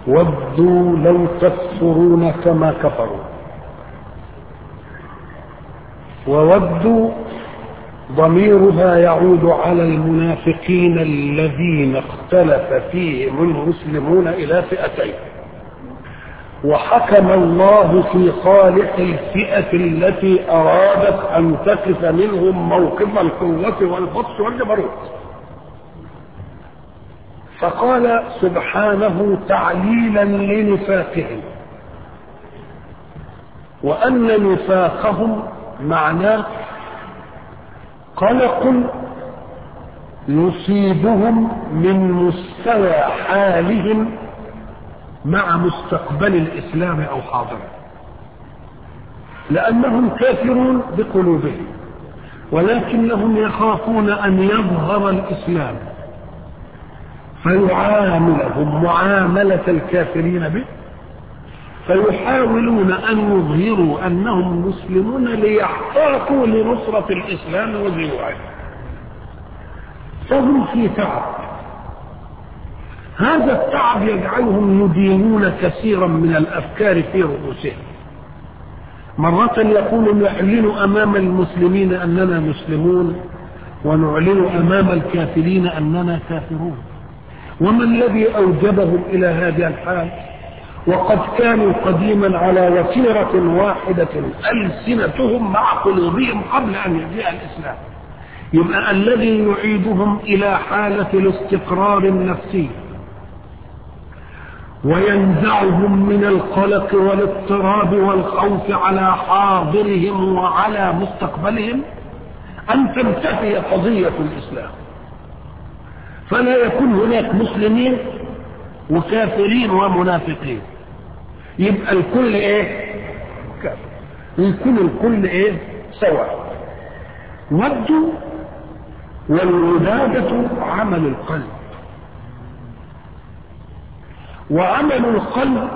ودوا لو تكفرون كما كفروا وودوا ضميرها يعود على المنافقين الذين اختلف فيهم المسلمون الى فئتين وحكم الله في صالح الفئة التي أرادت أن تقف منهم موقف القوة والبطش والجبروت فقال سبحانه تعليلا لنفاقهم وأن نفاقهم معناه قلق يصيبهم من مستوى حالهم مع مستقبل الاسلام او حاضره لانهم كافرون بقلوبهم ولكنهم يخافون ان يظهر الاسلام فيعاملهم معامله الكافرين به فيحاولون ان يظهروا انهم مسلمون ليحتاطوا لنصره الاسلام وذروعه فهم في تعب هذا التعب يجعلهم يدينون كثيرا من الافكار في رؤوسهم مرة يقول نعلن امام المسلمين اننا مسلمون ونعلن امام الكافرين اننا كافرون وما الذي اوجبهم الى هذه الحال وقد كانوا قديما على وتيرة واحدة ألسنتهم مع قلوبهم قبل أن يجيء الإسلام يبقى الذي يعيدهم إلى حالة الاستقرار النفسي وينزعهم من القلق والاضطراب والخوف على حاضرهم وعلى مستقبلهم أن تنتهي قضية الإسلام فلا يكون هناك مسلمين وكافرين ومنافقين يبقى الكل ايه كافر يكون الكل ايه سواء ودوا والودادة عمل القلب وعمل القلب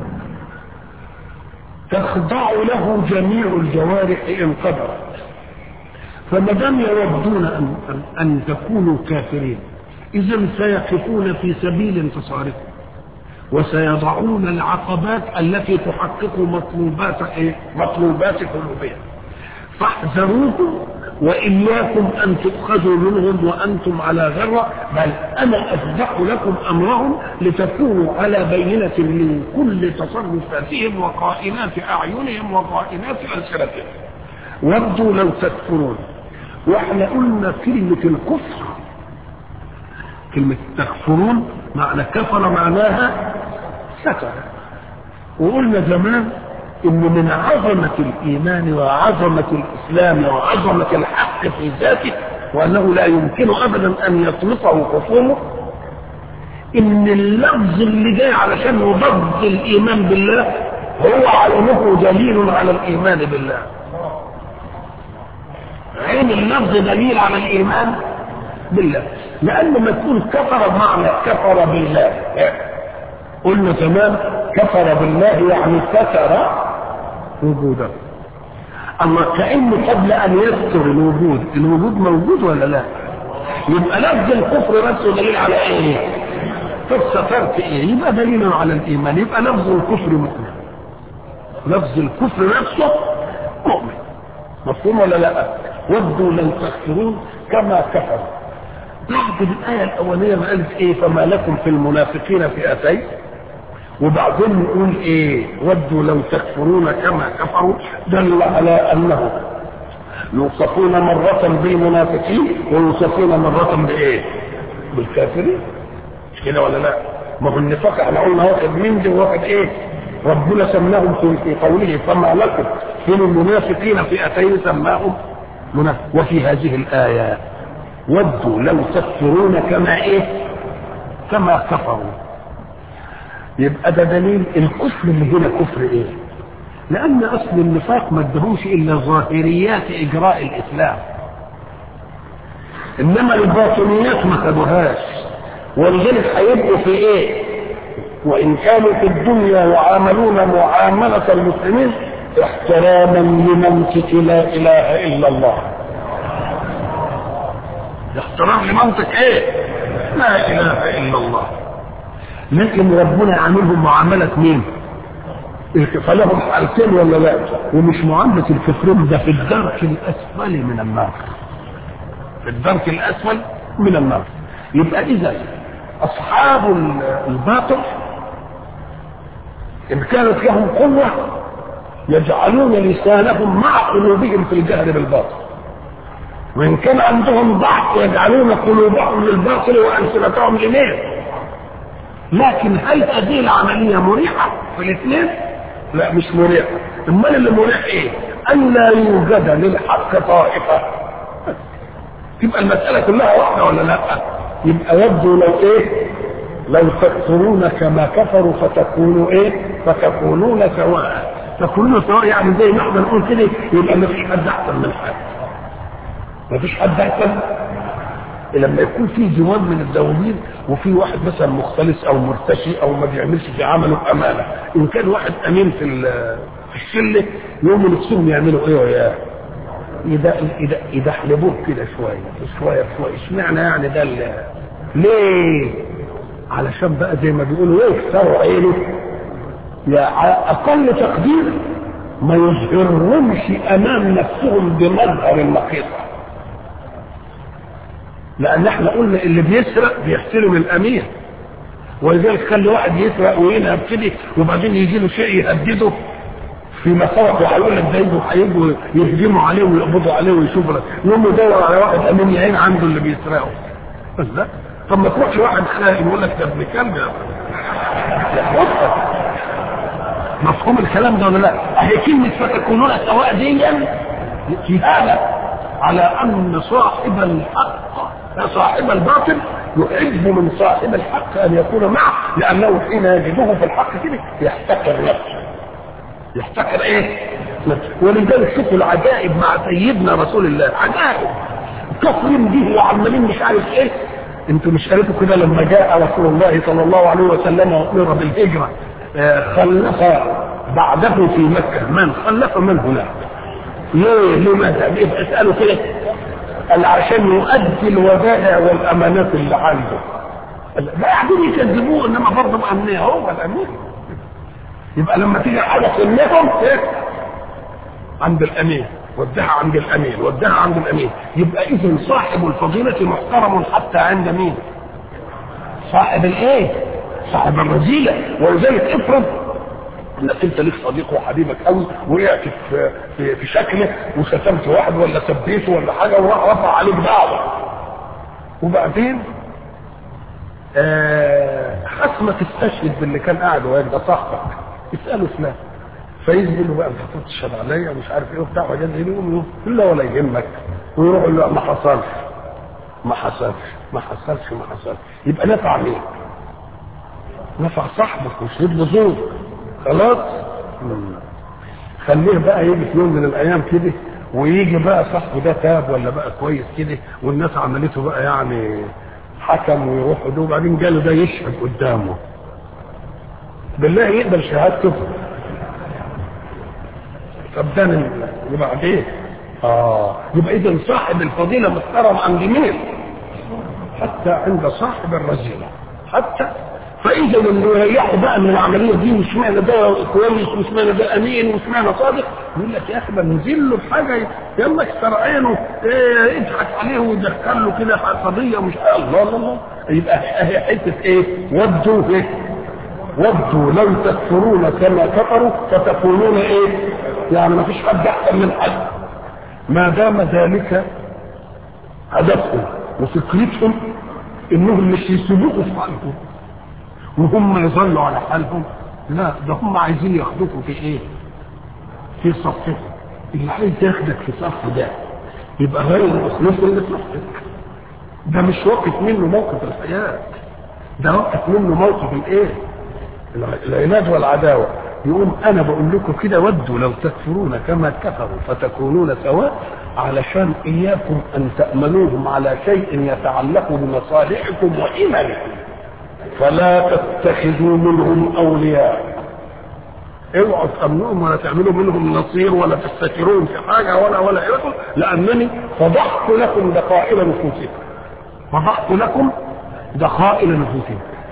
تخضع له جميع الجوارح ان قدرت فما دام يودون ان ان, أن تكونوا كافرين اذا سيقفون في سبيل انتصاركم وسيضعون العقبات التي تحقق مطلوبات ايه؟ مطلوبات قلوبهم فاحذروهم واياكم ان تؤخذوا منهم وانتم على غره بل انا افضح لكم امرهم لتكونوا على بينه من كل تصرفاتهم وقائنات اعينهم وقائنات السنتهم ودوا لو تكفرون واحنا قلنا كلمه الكفر كلمه تكفرون معنى كفر معناها ستر وقلنا زمان ان من عظمة الايمان وعظمة الاسلام وعظمة الحق في ذاته وانه لا يمكن ابدا ان يطلقه خصومه ان اللفظ اللي جاي علشان يضد الايمان بالله هو عينه دليل على الايمان بالله عين اللفظ دليل على الايمان بالله لانه ما تكون كفر بمعنى كفر بالله قلنا تمام كفر بالله يعني كفر وجوده اما كانه قبل ان يذكر الوجود الوجود موجود ولا لا يبقى لفظ الكفر نفسه دليل على ايه طب سترت ايه يبقى دليل على الايمان يبقى لفظ الكفر مؤمن لفظ الكفر نفسه مؤمن مفهوم ولا لا ودوا لو تكفرون كما كفروا بعد الآية الأولية ما قالت إيه فما لكم في المنافقين فئتين وبعدين نقول إيه ودوا لو تكفرون كما كفروا دل على أنه يوصفون مرة بالمنافقين ويوصفون مرة بإيه؟ بالكافرين مش كده ولا لا؟ ما هو النفاق احنا قلنا واحد من دي وواحد إيه؟ ربنا سماهم في في قوله فما لكم في المنافقين فئتين سماهم منافق وفي هذه الآية ودوا لو تكفرون كما ايه كما كفروا يبقى ده دليل الكفر اللي هنا كفر ايه لان اصل النفاق ما ادهوش الا ظاهريات اجراء الاسلام انما الباطنيات ما خدوهاش ولذلك هيبقوا في ايه وان كانوا في الدنيا يعاملون معامله المسلمين احتراما لمنطق لا اله الا الله احترام لمنطق ايه لا اله الا الله لكن ربنا عاملهم معاملة مين؟ فلهم حالتين ولا لا؟ ومش معاملة الكفرين ده في الدرك الأسفل من النار. في الدرك الأسفل من النار. يبقى إذا أصحاب الباطل إن كانت لهم قوة يجعلون لسانهم مع قلوبهم في الجهل بالباطل وإن كان عندهم ضعف يجعلون قلوبهم للباطل وألسنتهم لمين لكن هل هذه العملية مريحة في الاثنين؟ لا مش مريحة امال اللي مريح ايه؟ أن لا يوجد للحق طائفة تبقى المسألة كلها واحدة ولا لا؟ يبقى يبدو لو ايه؟ لو تكفرون كما كفروا فتكونوا ايه؟ فتكونون سواء تكونون سواء يعني زي ما احنا نقول كده يبقى ما فيش حد احسن من حد ما فيش حد احسن لما يكون في جوان من الدواوين وفي واحد مثلا مختلس او مرتشي او ما بيعملش في عمله بامانه ان كان واحد امين في في الشله يوم نفسهم يعملوا ايه وياه إذا إذا إذا حلبوه كده شوية شوية شوية اشمعنى يعني ده ليه؟ علشان بقى زي ما بيقولوا ايه يكسروا عينه يا اقل تقدير ما يظهرهمش امام نفسهم بمظهر النقيصه لان احنا قلنا اللي بيسرق بيحترم الامير ولذلك خلي واحد يسرق وينهب كده وبعدين يجي له شيء يهدده في مسارح وهيقول لك ده يجوا هيجوا يهجموا عليه ويقبضوا عليه ويشوفوا لك يقوم يدور على واحد امين يعين عنده اللي بيسرقه لا طب ما تروح لواحد خائن يقول لك ده ابن كلب مفهوم الكلام ده ولا لا؟ اهي كلمة فتكونون سواء دي جهالة على أن صاحب الحق صاحب الباطل يحب من صاحب الحق أن يكون معه لأنه حين يجده في الحق كده يحتكر نفسه يحتكر إيه؟ نفسه ولذلك شوفوا العجائب مع سيدنا رسول الله عجائب كفرين به وعمالين مش عارف إيه انتوا مش قالتوا كده لما جاء رسول الله صلى الله عليه وسلم وامر بالهجره خلف بعده في مكة من خلف من هناك ليه لماذا يبقى اسأله كده قال عشان يؤدي الودائع والأمانات اللي عنده لا قاعدين يكذبوه انما برضه مأمنية هو الأمير يبقى لما تيجي حاجة سنهم عند الأمير ودها عند الأمير ودها عند الأمير يبقى إذا صاحب الفضيلة محترم حتى عند مين؟ صاحب الإيه؟ صاحب الرذيلة ولذلك افرض انك انت ليك صديق وحبيبك قوي وقعت في في, في شكله وشتمت واحد ولا سبيته ولا حاجه وراح رفع عليك دعوه وبعدين آه خصمك استشهد باللي كان قاعد وهيك ده صاحبك اساله فلان فيثبت له بقى انت كنت تشهد عليا ومش عارف ايه وبتاع وجاز يقوم لا ولا يهمك ويروح يقول له ما حصلش ما حصلش ما حصلش ما حصلش يبقى نفع مين؟ نفع صاحبك مش له زور خلاص خليه بقى يجي في يوم من الايام كده ويجي بقى صاحبه ده تاب ولا بقى كويس كده والناس عملته بقى يعني حكم ويروح له وبعدين جاله ده يشهد قدامه بالله يقبل شهادته طب ده وبعدين اه يبقى اذا صاحب الفضيله محترم عند مين؟ حتى عند صاحب الرذيله حتى فاذا اللي يريحوا بقى من العمليه دي وش معنى ده كويس وش معنى ده امين وش معنى صادق يقول لك يا اخي بنزل له بحاجه يلا اكسر عينه إيه يضحك عليه ويدخل له كده قضيه مش الله الله الله يبقى اهي حته ايه ودوا ايه ودوا لو تكفرون كما كفروا فتكونون ايه يعني ما فيش حد احسن من حد ما دام ذلك هدفهم وفكرتهم انهم مش يسيبوكوا في حالكم وهم يظلوا على حالهم لا ده هم عايزين ياخدوكوا في ايه في صفهم اللي عايز ياخدك في صفه ده يبقى غير الاسلوب اللي في نفسك ده مش وقت منه موقف الحياه ده وقت منه موقف الايه العناد والعداوه يقوم انا بقول لكم كده ودوا لو تكفرون كما كفروا فتكونون سواء علشان اياكم ان تامنوهم على شيء يتعلق بمصالحكم وايمانكم فلا تتخذوا منهم اولياء اوعوا تامنوهم ولا تعملوا منهم نصير ولا تستشيرون في حاجه ولا ولا إيه لانني فضحت لكم دقائق نفوسكم فضحت لكم دقائق نفوسكم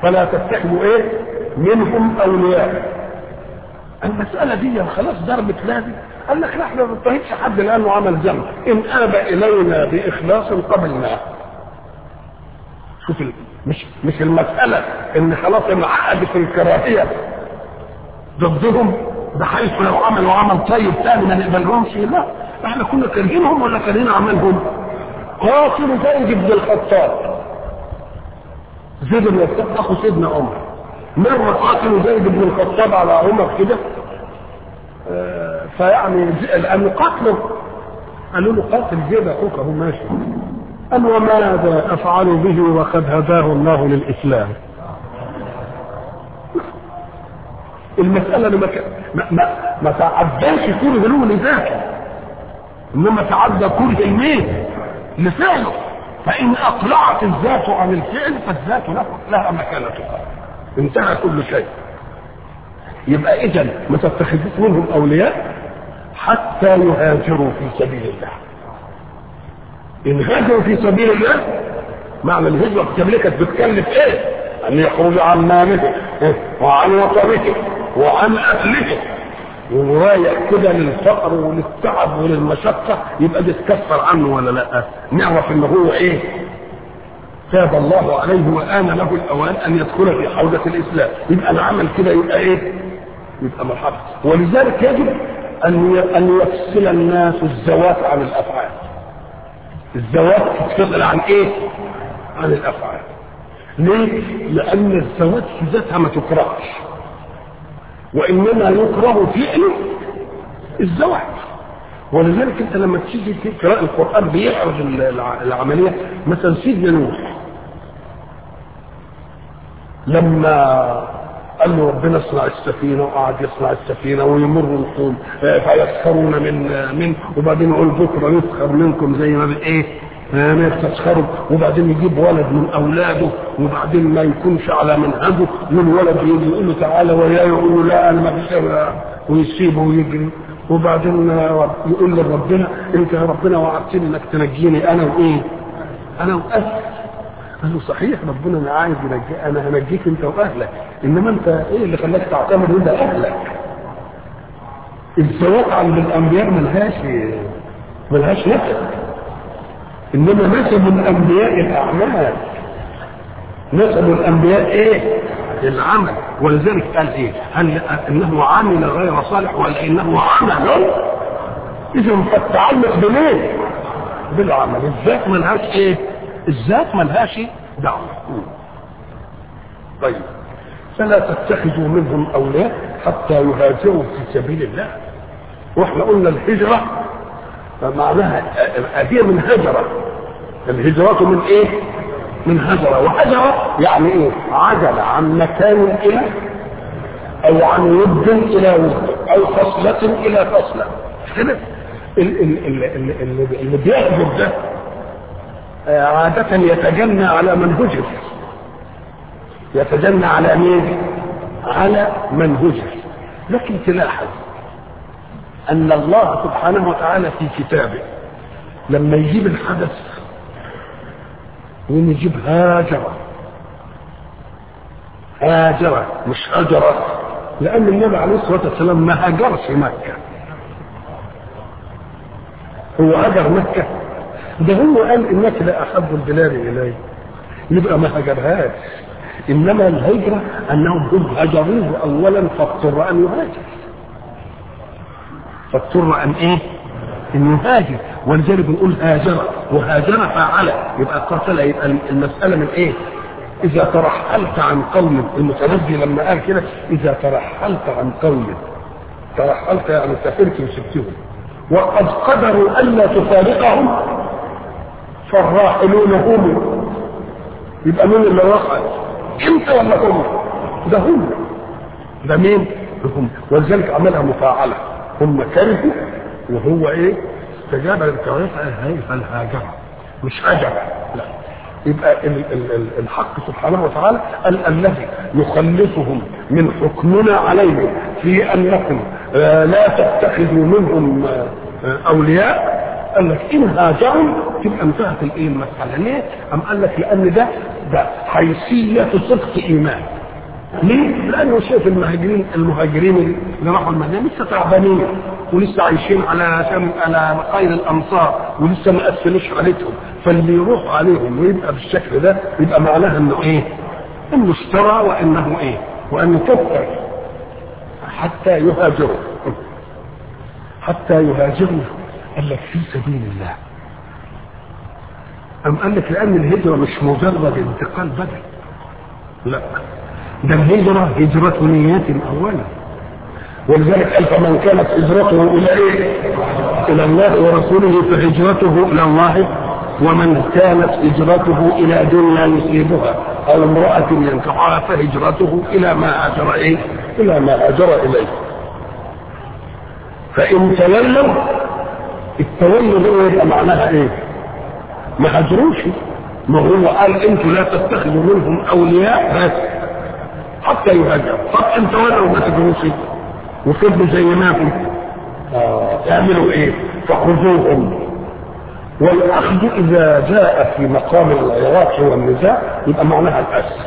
فلا تتخذوا ايه منهم اولياء المسألة دي خلاص ضربت لازم قال لك لا احنا ما نضطهدش حد لانه عمل ذنب ان ابى الينا باخلاص قبلناه شوف ال... مش مش المسألة ان خلاص انعقد في الكراهية ضدهم بحيث لو عملوا عمل طيب تاني ما نقبلهمش لا احنا كنا كارهينهم ولا كارهين عملهم قاتل زيد بن الخطاب زيد بن الخطاب اخو سيدنا عمر مرة قاتل زيد بن الخطاب على عمر كده آه فيعني لأنه قتله قالوا له قاتل زيد أخوك أهو ماشي قال وماذا أفعل به وقد هداه الله للإسلام المسألة ما ما ما, ما تعداش كره له لذاته إنما تعدى كره المين لفعله فإن أقلعت الذات عن الفعل فالذات لها مكانتها انتهى كل شيء يبقى اذا ما تتخذوش منهم اولياء حتى يهاجروا في سبيل الله ان هاجروا في سبيل الله معنى الهجرة في سبيل كانت بتكلف ايه ان يخرج عن ماله وعن وطنه وعن اهله ورايح كده للفقر وللتعب وللمشقة يبقى دي تكفر عنه ولا لا نعرف ان هو ايه تاب الله عليه وآن له الأوان أن يدخل في حوزة الإسلام يبقى العمل كده يبقى إيه؟ يبقى مرحبا ولذلك يجب أن أن يفصل الناس الزوات عن الأفعال الزوات تتفصل عن إيه؟ عن الأفعال ليه؟ لأن الزوات في ذاتها ما تكرهش وإنما يكره فعل الزواج ولذلك انت لما تيجي تقرا القران بيعرض العمليه مثلا سيدنا نوح لما قال له ربنا اصنع السفينه وقعد يصنع السفينه ويمر القوم فيسخرون من من وبعدين يقول بكره نسخر منكم زي ما ايه ما تسخروا وبعدين يجيب ولد من اولاده وبعدين ما يكونش على منهجه والولد يجي يقول له تعالى وياه يقول له لا انا ما فيش ويسيبه ويجري وبعدين يقول لربنا انت يا ربنا وعدتني انك تنجيني انا وايه؟ انا واهلي قال له صحيح ربنا انا عايز ينجي انا هنجيك انت واهلك انما انت ايه اللي خلاك تعتمد انت اهلك؟ الزواج عند الانبياء ملهاش ملهاش نسب انما نسب الانبياء الاعمال نسب الانبياء ايه؟ العمل ولذلك قال ايه هل انه عمل غير صالح ولا انه عمل اذا فالتعلق بمين بالعمل الذات ملهاش ايه الذات ملهاش دعوه طيب فلا تتخذوا منهم اولياء حتى يهاجروا في سبيل الله واحنا قلنا الهجره معناها هي من هجره الهجرة من ايه من هجرة وهجرة يعني ايه عجل عن مكان الى او عن ود الى ود او فصلة الى فصلة كده اللي بيهجر ده عادة يتجنى على من هجر يتجنى على مين على من هجر لكن تلاحظ ان الله سبحانه وتعالى في كتابه لما يجيب الحدث ونجيب هاجرة هاجرة مش هجرة لأن النبي عليه الصلاة والسلام ما هاجرش مكة هو هاجر مكة ده هو قال إنك لأحب البلاد إلي يبقى ما هاجرهاش إنما الهجرة أنهم هم هجروه أولا فاضطر أن يهاجر فاضطر أن إيه؟ أن يهاجر ولذلك بنقول هاجر وهاجر فعل يبقى قتل يبقى المسألة من إيه؟ إذا ترحلت عن قوم المتنبي لما قال كده إذا ترحلت عن قوم ترحلت يعني سافرت وسبتهم وقد قدروا ألا تفارقهم فالراحلون هم يبقى مين اللي رحل؟ انت ولا هم؟ ده هم ده مين؟ هم ولذلك عملها مفاعله هم كرهوا وهو ايه؟ استجاب للكراهيه هي فالهاجره مش هجر لا يبقى ال ال ال الحق سبحانه وتعالى ال الذي يخلصهم من حكمنا عليهم في انكم لا تتخذوا منهم اولياء قال لك ان هاجروا تبقى انتهت الايه المساله ليه؟ ام قال لك لان ده ده حيثيه صدق ايمان ليه؟ لانه شايف المهاجرين المهاجرين اللي راحوا المدينه لسه تعبانين ولسه عايشين على شم على خير الامصار ولسه ما قفلوش حالتهم فاللي يروح عليهم ويبقى بالشكل ده يبقى معناها انه ايه؟ انه اشترى وانه ايه؟ وانه كفر حتى يهاجروا حتى يهاجروا قال لك في سبيل الله أم قال لك لأن الهجرة مش مجرد انتقال بدل لا ده الهجرة هجرة نيات أولا ولذلك قال فمن كانت هجرته إلى إيه؟ إلى الله ورسوله فهجرته إلى الله ومن كانت هجرته إلى دنيا يصيبها أو امرأة ينكحها فهجرته إلى ما هاجر إيه؟ إلى ما هاجر إليه فإن تولوا التولي ده يبقى معناها إيه؟ ما هاجروش ما هو قال انتوا لا تتخذوا منهم اولياء بس حتى يهاجروا طب انت ولو ما تجروش وفضلوا زي ما هم يعملوا ايه فخذوهم والاخذ اذا جاء في مقام العراق والنزاع يبقى معناها الاسر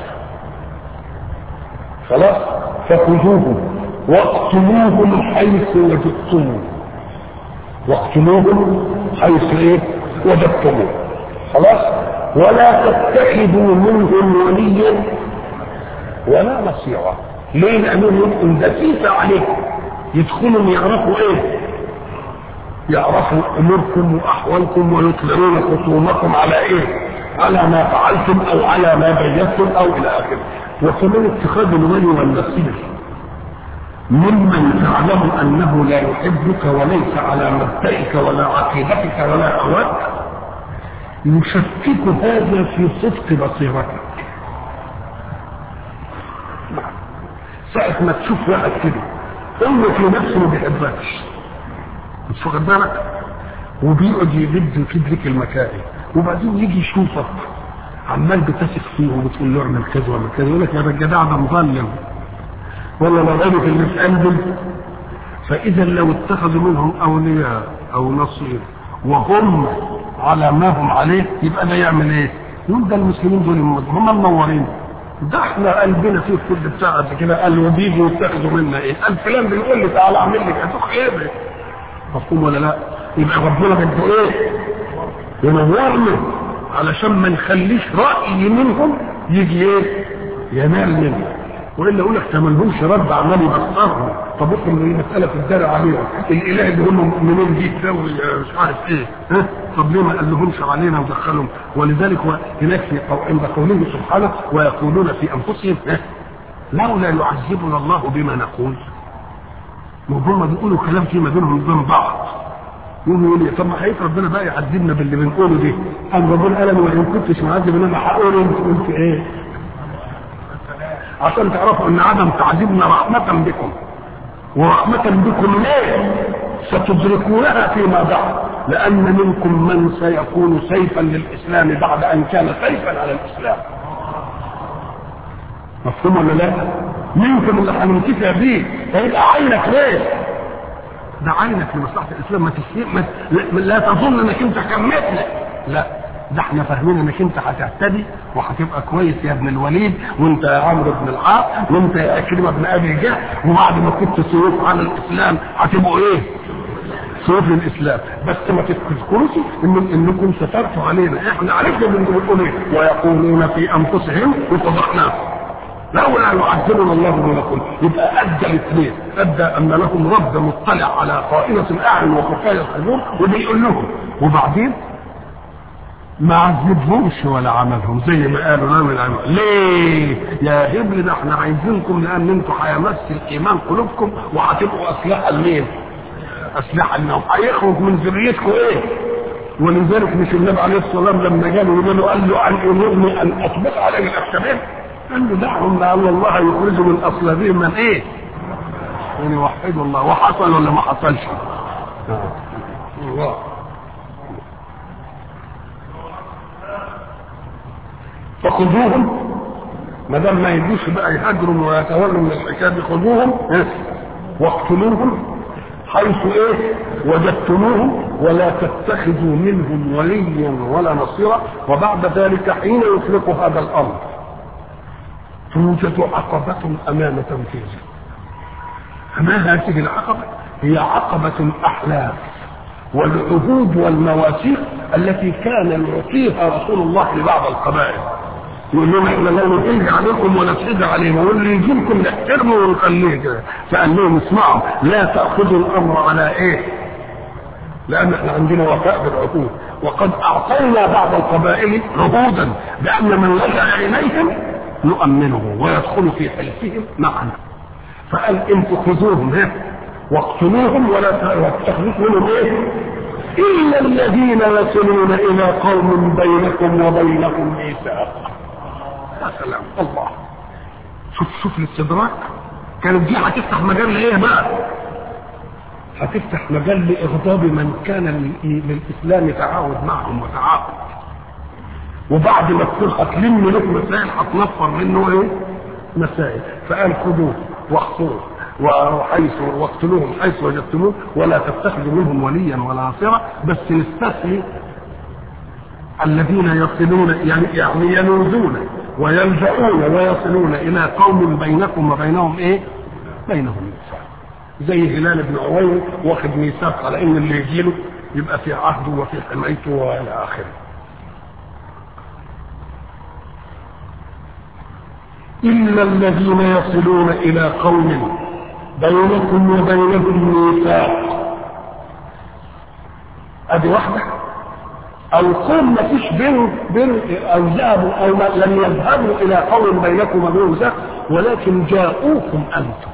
خلاص فخذوهم واقتلوهم حيث وجدتموه واقتلوهم حيث ايه وجدتموه خلاص ولا تتخذوا منهم وليا ولا نصيرا ليه لانهم يبقوا دسيسه عليكم يدخلوا يعرفوا ايه يعرفوا اموركم واحوالكم ويطلعون خصومكم على ايه على ما فعلتم او على ما بيتم او الى اخره وكمان اتخاذ الولي والنصير ممن تعلم انه لا يحبك وليس على مبدئك ولا عقيدتك ولا هواك يشكك هذا في صدق بصيرتك ساعة ما تشوف واحد كده هو في نفسه ما بيحبكش مش واخد بالك وبيقعد يبد في لك المكائد وبعدين يجي يشوفك عمال بتثق فيه وبتقول له اعمل كذا واعمل كذا يقول لك يا الجدع ده مظلم والله لو قالوا في اللي في قلبه فاذا لو اتخذوا منهم اولياء او نصير وهم على ما هم عليه يبقى ده يعمل ايه؟ يقول ده المسلمين دول هم منورين ده احنا قلبنا فيه كل بتاع قد كده قال وبيجوا يتخذوا منا ايه؟ قال فلان بيقول لي تعالى اعمل لك ادوخ ايه مفهوم ولا لا؟ يبقى ربنا بده ايه؟ ينورنا علشان ما نخليش راي منهم يجي ايه؟ ينال منه والا يقول لك ما لهمش رد عمال يبصرهم طب افرض دي مساله في الدرع عليهم الاله اللي هم مؤمنين دي تساوي مش عارف ايه ها طب ليه ما قال لهمش علينا ودخلهم ولذلك هناك في عند قوله سبحانه ويقولون في انفسهم ها لولا يعذبنا الله بما نقول وهم بيقولوا كلام فيما بينهم وبين بعض يقوم يقول لي طب ما خايف ربنا بقى يعذبنا باللي بنقوله دي قال ربنا قال وان كنتش معذب انا هقول انت قلت ايه عشان تعرفوا ان عدم تعذيبنا رحمة بكم ورحمة بكم ليه ستدركونها فيما بعد لان منكم من سيكون سيفا للاسلام بعد ان كان سيفا على الاسلام مفهوم ولا لا منكم اللي هننتفع بيه فيبقى عينك ليه ده عينك لمصلحه الاسلام ما تسيب ما لا تظن انك انت كملت لا ده احنا فاهمين انك انت هتهتدي وهتبقى كويس يا ابن الوليد وانت يا عمرو بن العاص وانت يا كريم بن ابي جهل وبعد ما كنت سيوف على الاسلام هتبقوا ايه؟ سيوف للاسلام بس ما تذكروش ان انكم سترتوا علينا احنا عرفنا من بنقول ايه ويقولون في انفسهم وفضحناهم لولا يعذبنا الله بما نقول يبقى ادى الاثنين ادى ان لهم رب مطلع على خائنه الاعين وخفايا الصدور وبيقول لهم وبعدين ما عذبهمش ولا عملهم زي ما قالوا لا من عمل ليه يا هبل ده احنا عايزينكم لان انتوا هيمثل ايمان قلوبكم وهتبقوا اسلحه لمين اسلحه لنا هيخرج من ذريتكم ايه ولذلك مش النبي عليه الصلاه والسلام لما جاله يقول له قال له ان امرني ان اطبق عليه الاكتبين قال له دعهم لعل الله يخرج من اصلابهم من ايه يعني وحدوا الله وحصل ولا ما حصلش الله فخذوهم ما دام ما يجوش بقى يهاجروا ويتولوا من الحكايه دي خذوهم واقتلوهم حيث ايه وجدتموهم ولا تتخذوا منهم وليا ولا نصيرا وبعد ذلك حين يطلق هذا الامر توجد عقبة أمام تنفيذه فما هذه العقبة؟ هي عقبة الأحلام والعهود والمواثيق التي كان يعطيها رسول الله لبعض القبائل يقول لهم احنا لا نحيج عليكم ولا تحيج عليهم واللي يجي لكم نحترمه ونخليه كده فقال لهم اسمعوا لا تاخذوا الامر على ايه؟ لان احنا عندنا وفاء بالعقود وقد اعطينا بعض القبائل عهودا بان من لجا اليهم نؤمنه ويدخل في حلفهم معنا فقال انتم خذوهم ها واقتلوهم ولا تتخذوا منهم ايه؟ الا الذين يصلون الى قوم بينكم وبينهم ميثاق يا سلام الله شوف شوف الاستدراك كانت دي هتفتح مجال لايه بقى؟ هتفتح مجال لاغضاب من كان للاسلام تعاود معهم وتعاقد وبعد ما تكون هتلم له مسائل هتنفر منه ايه؟ مسائل فقال خذوه واخصوه وحيث واقتلوهم حيث وجدتموه ولا تتخذوا منهم وليا ولا ناصرا بس نستثني الذين يصلون يعني يعني ينوزون ويلجؤون ويصلون الى قوم بينكم وبينهم ايه؟ بينهم ميثاق زي هلال بن عويل واخد ميثاق على ان اللي يجي له يبقى في عهده وفي حمايته والى اخره. إلا الذين يصلون إلى قوم بينكم وبينهم ميثاق ادي واحده او قوم ما فيش بين بين او ذهبوا او لم يذهبوا الى قوم بينكم وبينهم ميثاق ولكن جاءوكم انتم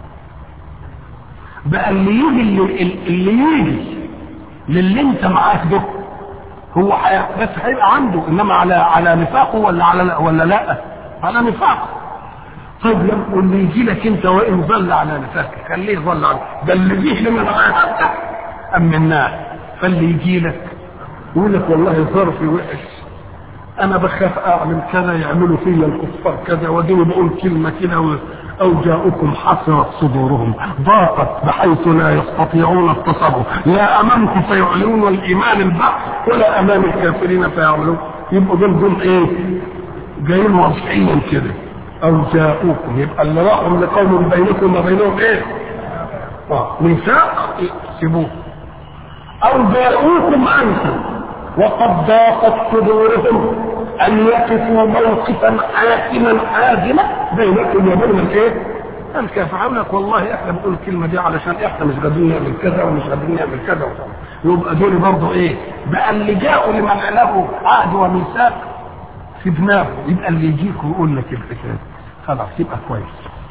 بقى اللي يجي اللي, اللي يجي للي انت معاك ده هو حي... بس هيبقى عنده انما على على نفاقه ولا على ولا لا على نفاقه طيب لما واللي يجي لك انت وان ظل على نفاقك خليه ظل على ده اللي جه لما معاك امناه فاللي يجي لك يقول لك والله ظرفي وحش انا بخاف اعمل كذا يعملوا فيا الكفار كذا واديني بقول كلمه كده و... او جاءكم حسرت صدورهم ضاقت بحيث لا يستطيعون التصرف لا امامكم فيعلنون والايمان البحث ولا امام الكافرين فيعملون يبقوا دول دول ايه؟ جايين وضعيا كده او جاءوكم يبقى اللي راحوا لقوم بينكم وبينهم ايه؟ اه ميثاق سيبوه او جاءوكم انتم وقد ضاقت صدورهم ان يقفوا موقفا حاسما حازما بينكم وبين الايه؟ الكافر هقول لك والله احنا بنقول الكلمه دي علشان احنا مش قادرين نعمل كذا ومش قادرين نعمل كذا يبقى دول برضه ايه؟ بقى اللي جاءوا لمن له عهد وميثاق سيبناه يبقى اللي يجيك ويقول لك الحكايه خلاص يبقى كويس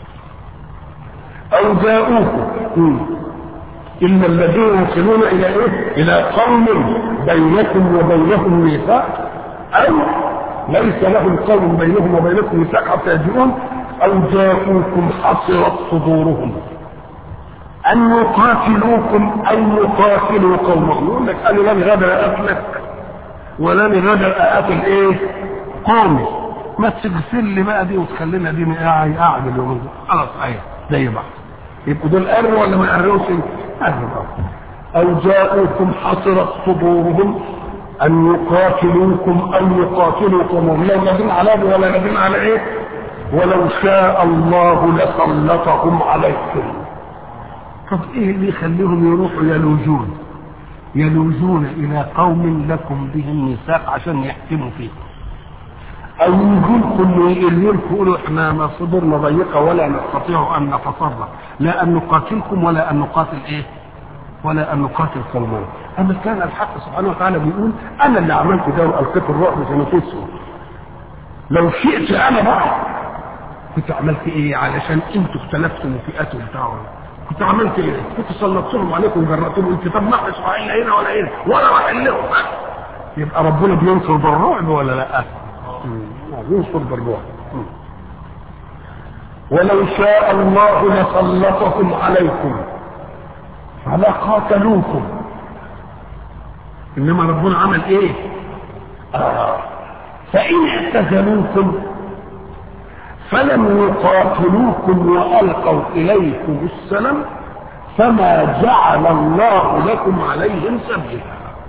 او جاءوكم إلا الذين يصلون إلى إيه؟ إلى قوم بينكم وبينهم ميثاق أو ليس لهم قوم بينهم وبينكم ميثاق حتى يجيئون أو جاءوكم حصرت صدورهم أن يقاتلوكم أو يقاتلوا قومهم يقول لك أنا لن غدر أقتلك ولن غدر أقتل إيه؟ قومي ما تغسل لي بقى دي وتخلينا دي قاعد اليومين دول خلاص أيوه زي بعض يبقوا دول قروا ولا ما قروش؟ قروا أو جاءوكم حصرت صدورهم أن يقاتلوكم أو يقاتلوا قومهم لا نادين على ولا نادين على إيه؟ ولو شاء الله لسلطهم عليكم طب إيه اللي يخليهم يروحوا يلوجون يلوجون إلى قوم لكم بهم ميثاق عشان يحكموا فيه او يجولكم يقولوا يقولوا احنا ما صدورنا ضيقه ولا نستطيع ان نتصرف لا ان نقاتلكم ولا ان نقاتل ايه ولا ان نقاتل قومنا اما كان الحق سبحانه وتعالى بيقول انا اللي عملت ده والقيت الرعب في نفوسهم لو شئت انا بقى كنت عملت ايه علشان انتوا اختلفتم وفئات وبتاع كنت عملت ايه؟ كنت سلطتهم عليكم وجرأتهم انت طب ما اسرائيل هنا ولا هنا ولا راح لهم يبقى ربنا بينصر بالرعب ولا لا؟ ينصر بالروح ولو شاء الله لسلطكم عليكم فلقاتلوكم انما ربنا عمل ايه آه. فان اعتزلوكم فلم يقاتلوكم والقوا اليكم السلام فما جعل الله لكم عليهم سبيلا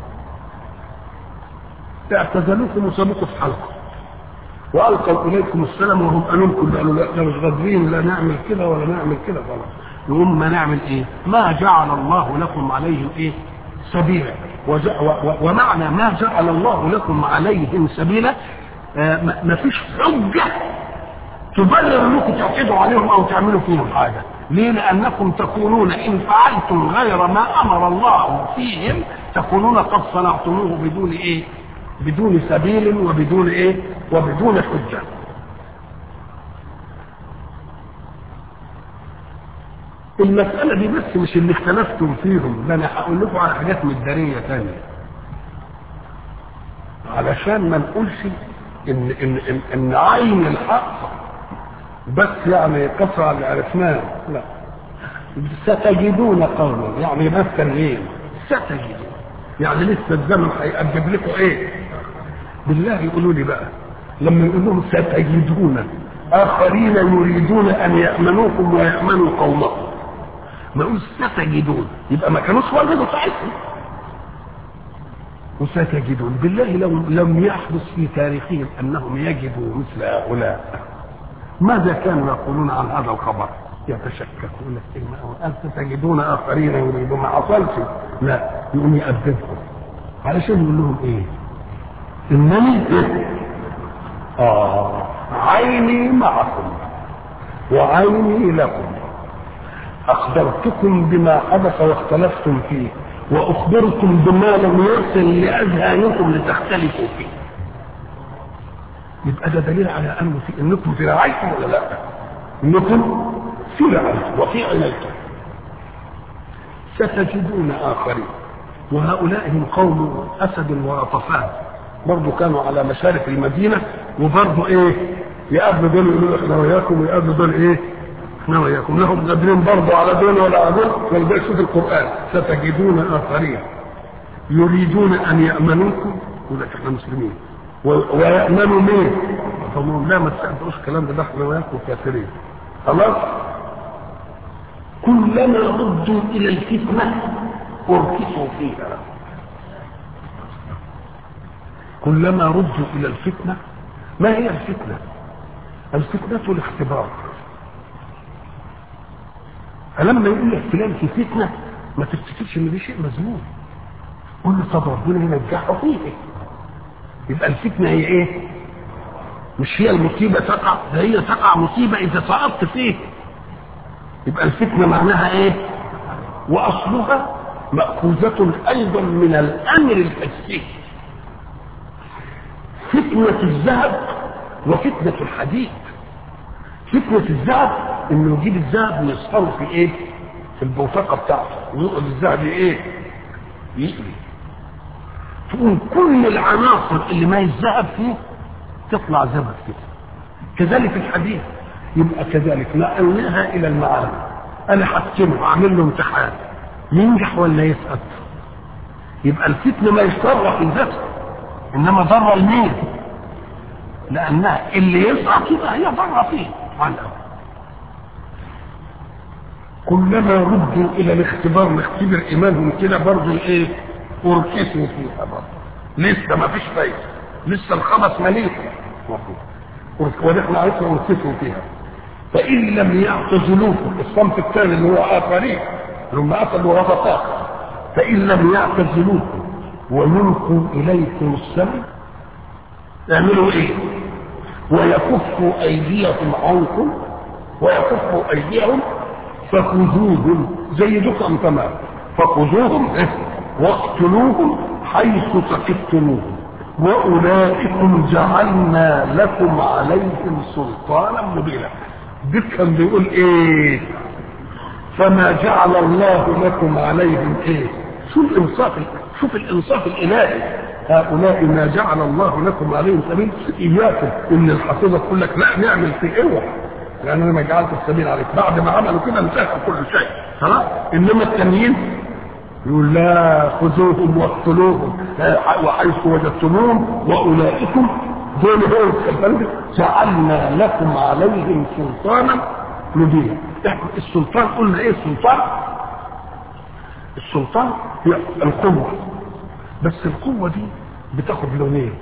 اعتزلوكم وسابوكم في حلقه والقوا اليكم السلام وهم قالوا لكم قالوا لا احنا مش قادرين لا نعمل كده ولا نعمل كده خلاص يقوم ما نعمل ايه؟ ما جعل الله لكم عليهم ايه؟ سبيلا وج... و... و... ومعنى ما جعل الله لكم عليهم سبيلا آه ما... ما فيش حجه تبرر انكم تعتدوا عليهم او تعملوا فيهم حاجه ليه لانكم تكونون ان فعلتم غير ما امر الله فيهم تكونون قد صنعتموه بدون ايه بدون سبيل وبدون ايه وبدون حجه المسألة دي بس مش اللي اختلفتم فيهم ده أنا هقول لكم على حاجات مدارية تانية علشان ما نقولش إن إن إن, إن عين الحق بس يعني قصر اللي عرفناه لا ستجدون قوما يعني ما التنوين ستجدون يعني لسه الزمن هيقدم لكم ايه بالله يقولوا لي بقى لما يقول لهم ستجدون اخرين يريدون ان يامنوكم ويامنوا قومكم ما يقول ستجدون يبقى ما كانوش وجدوا ساعتهم وستجدون بالله لو لم يحدث في تاريخهم انهم يجدوا مثل هؤلاء ماذا كانوا يقولون عن هذا الخبر يتشككون أنت تجدون آخرين يريدون ما حصلش لا يقوم يأدبكم علشان يقول لهم إيه إنني إيه؟ آه عيني معكم وعيني لكم أخبرتكم بما حدث واختلفتم فيه وأخبركم بما لم يرسل لأذهانكم لتختلفوا فيه يبقى ده دليل على انه في انكم في رعايتم ولا لا؟ انكم في رعايتم وفي عنايتم. ستجدون اخرين وهؤلاء هم قوم اسد وغطفان برضه كانوا على مشارف المدينه وبرضه ايه؟ يقابلوا دول يقولوا احنا وياكم ويقابلوا دول ايه؟ احنا وياكم لهم قادرين برضه على دول ولا على دول ولذلك شوف القران ستجدون اخرين يريدون ان يامنوكم يقول لك احنا مسلمين ويأمنوا مين؟ فهم لا ما تصدقوش الكلام ده احنا وياكم كافرين خلاص؟ كلما ردوا إلى الفتنة أركسوا فيها كلما ردوا إلى الفتنة ما هي الفتنة؟ الفتنة الاختبار فلما يقول لك فلان في فتنة ما تفتكرش ان دي شيء مذموم قول له طب ربنا ينجحه فيه يبقى الفتنه هي ايه مش هي المصيبه تقع ده هي تقع مصيبه اذا سقطت فيه يبقى الفتنه معناها ايه واصلها ماخوذه ايضا من الامر الحسي فتنه الذهب وفتنه الحديد فتنه الذهب انه يجيب الذهب ويصهره في ايه في البوتقه بتاعته ويقعد الذهب ايه يقلي تقوم كل العناصر اللي ما الذهب فيه تطلع زبد كده كذلك الحديد يبقى كذلك نقلناها الى المعاد انا حكمه اعمل له امتحان ينجح ولا يسقط يبقى الفتنه ما يضر في ذاته انما ضر المين لانها اللي يسقط يبقى هي ضر فيه على كلما ردوا الى الاختبار نختبر ايمانهم كده برضه ايه اركسوا فيها برضه لسه ما فيش فايده لسه الخبث مليء ونحن عرفنا اركسوا فيها فان لم يعتزلوكم الصنف الثاني اللي هو اخرين اللي هم اسد وغطفات فان لم يعتزلوكم ويلقوا اليكم السلم اعملوا ايه ويكفوا ايديهم عنكم ويكفوا ايديهم فخذوهم زي دكم تمام فخذوهم إيه؟ واقتلوهم حيث ثقفتموهم واولئكم جعلنا لكم عليهم سلطانا مبينا ده كان بيقول ايه فما جعل الله لكم عليهم ايه شوف الانصاف شوف الانصاف الالهي هؤلاء ما جعل الله لكم عليهم سبيل اياكم ان الحفيظه تقول لك لا نعمل في اوعى لان انا ما جعلت السبيل عليك بعد ما عملوا كده انتهى كل شيء خلاص انما التانيين يقول لا خذوهم واقتلوهم وحيث وجدتموهم واولئكم دول هو جعلنا لكم عليهم سلطانا مبينا السلطان قلنا ايه السلطان السلطان هي القوة بس القوة دي بتاخد لونين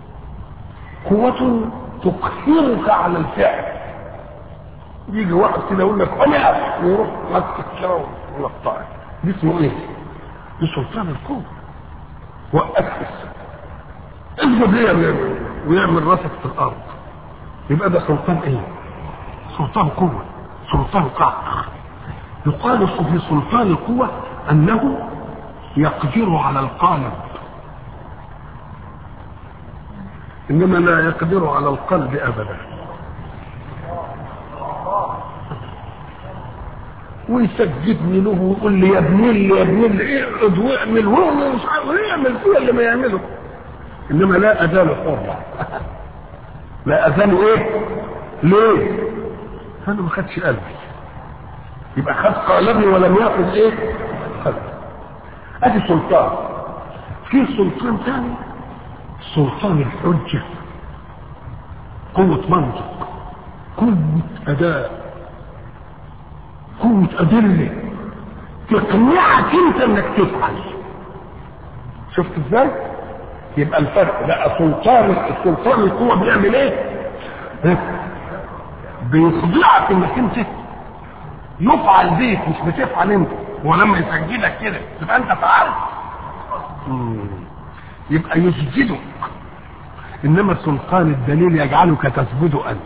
قوة تقهرك على الفعل يجي واحد كده يقول لك انا ويروح مسك كده ويقطعك دي اسمه ايه؟ دي سلطان القوة وقفت اسجد ليه ويعمل راسك في الارض يبقى ده سلطان ايه؟ سلطان قوة سلطان قهر يقال في سلطان القوة انه يقدر على القالب انما لا يقدر على القلب ابدا ويسجدني له ويقول لي يا ابني لي يا ابني لي اقعد واعمل واعمل مش عارف يعمل فيها اللي ما يعمله انما لا اذان حرة لا اذان ايه ليه انا ما خدش قلبي يبقى خد قلبي ولم ياخذ ايه قلبي ادي سلطان في سلطان ثاني سلطان الحجة قوة منطق قوة أداء قوة أدلة تقنعك أنت إنك تفعل شفت إزاي؟ يبقى الفرق بقى سلطان السلطان القوة بيعمل إيه؟ بيخضعك إنك أنت يفعل بيك مش بتفعل أنت ولما يسجلك كده تبقى أنت فعلت يبقى يسجدك انما سلطان الدليل يجعلك تسجد انت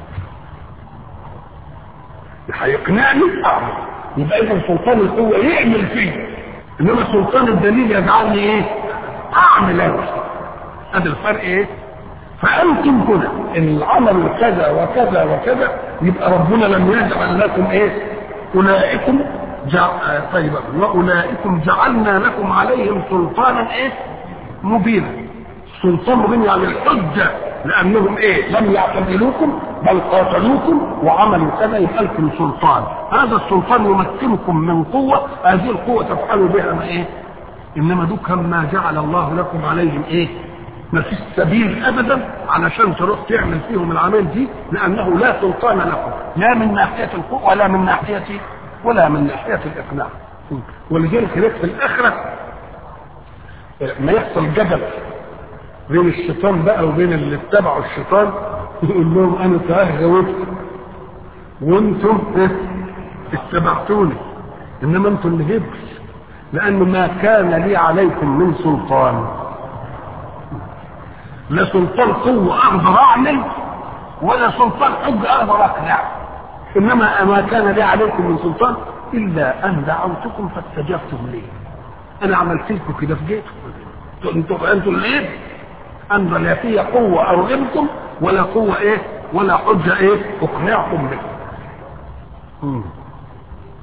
هيقنعني اعمل يبقى اذا سلطان القوه يعمل فيه انما سلطان الدليل يجعلني ايه اعمل انت هذا الفرق ايه فانتم هنا ان العمل كذا وكذا وكذا يبقى ربنا لم يجعل لكم ايه اولئكم جع... طيب واولئكم جعلنا لكم عليهم سلطانا ايه مبينا سلطان مبين يعني الحجة لأنهم إيه لم يعتزلوكم بل قاتلوكم وعملوا كذا يبقى لكم سلطان هذا السلطان يمكنكم من قوة هذه القوة تفعلوا بها ما إيه إنما دوك ما جعل الله لكم عليهم إيه ما فيش سبيل أبدا علشان تروح تعمل فيهم العمل دي لأنه لا سلطان لكم لا من ناحية القوة ولا من ناحية ولا من ناحية الإقناع ولذلك هناك في الآخرة ما يحصل جدل بين الشيطان بقى وبين اللي اتبعوا الشيطان يقول لهم انا صحيح جاوبتكم وانتم اتبعتوني انما انتم اللي جبت لانه ما كان لي عليكم من سلطان لا سلطان قوة اقدر اعمل ولا سلطان حج اقدر اقنع انما ما كان لي عليكم من سلطان الا ان دعوتكم فاستجبتم لي انا عملت لكم كده في جيتكم انتوا انتوا اللي ايه أن لا فيه قوة أرغمكم ولا قوة إيه ولا حجة إيه أقنعكم بها